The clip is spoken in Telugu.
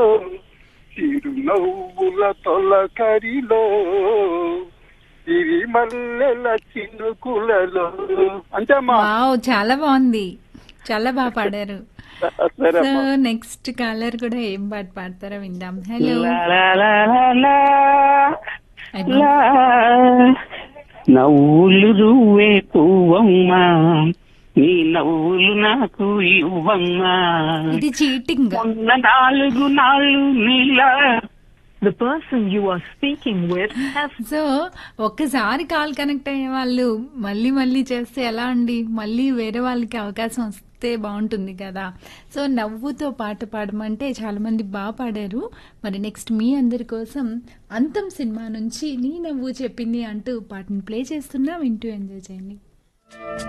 చిరునవ్వుల తొలకరిలో ఇవి మల్లెల చినుకులలో అంతేమ్మా వావ్ చాలా బాగుంది చాలా బాగా పాడారు సరే సో అమ్మా నెక్స్ట్ కాలర్ కూడా ఏం పాట పాడతారో విందాం హలో లా, లా, లా, లా, లా, అయ్యో. లా. నవ్వులు రువ్వే పువ్వమ్మా నీ నవ్వులు నాకు ఇవ్వమ్మా ఇది చీటింగ్ మొన్న నాలుగు నాళ్ళు నీలా The person you are speaking with has so ఒక్కసారి కాల్ కనెక్ట్ అయ్యే వాళ్ళు మళ్ళీ మళ్ళీ చేస్తే ఎలా అండి మళ్ళీ వేరే వాళ్ళకి అవకాశం వస్తే బాగుంటుంది కదా సో నవ్వుతో పాట పాడమంటే చాలా మంది బాగా పాడారు మరి నెక్స్ట్ మీ అందరి కోసం అంతం సినిమా నుంచి నీ నవ్వు చెప్పింది అంటూ పాటను ప్లే చేస్తున్నా వింటూ ఎంజాయ్ చేయండి